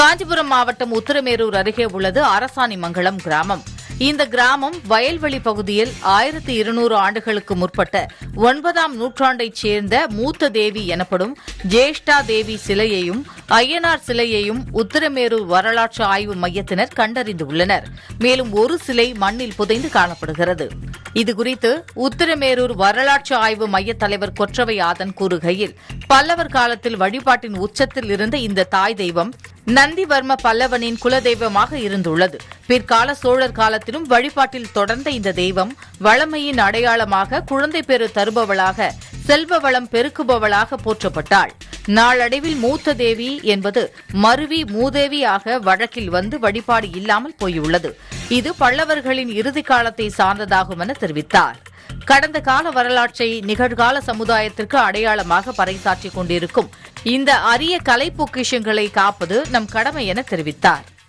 காஞ்சிபுரம் மாவட்டம் உத்திரமேரூர் அருகே உள்ளது அரசாணிமங்கலம் கிராமம் இந்த கிராமம் வயல்வெளி பகுதியில் ஆயிரத்தி இருநூறு ஆண்டுகளுக்கு முற்பட்ட ஒன்பதாம் நூற்றாண்டைச் சேர்ந்த மூத்த தேவி எனப்படும் ஜேஷ்டா தேவி சிலையையும் ஐயனார் சிலையையும் உத்திரமேரூர் வரலாற்று ஆய்வு மையத்தினர் கண்டறிந்துள்ளனர் மேலும் ஒரு சிலை மண்ணில் புதைந்து காணப்படுகிறது இதுகுறித்து உத்திரமேரூர் வரலாற்று ஆய்வு மைய தலைவர் கொற்றவை ஆதன் கூறுகையில் பல்லவர் காலத்தில் வழிபாட்டின் உச்சத்தில் இருந்த இந்த தாய் தெய்வம் நந்திவர்ம பல்லவனின் குலதெய்வமாக இருந்துள்ளது பிற்கால சோழர் காலத்திலும் வழிபாட்டில் தொடர்ந்த இந்த தெய்வம் வளமையின் அடையாளமாக குழந்தை பெறு தருபவளாக செல்வ வளம் பெருக்குபவளாக போற்றப்பட்டாள் நாளடைவில் மூத்த தேவி என்பது மருவி மூதேவியாக வழக்கில் வந்து வழிபாடு இல்லாமல் போயுள்ளது இது பல்லவர்களின் இறுதி காலத்தை சார்ந்ததாகும் என தெரிவித்தார் கடந்த கால வரலாற்றை நிகழ்கால சமுதாயத்திற்கு அடையாளமாக பறைசாற்றிக் கொண்டிருக்கும் இந்த அரிய கலை பொக்கிஷங்களை காப்பது நம் கடமை என தெரிவித்தார்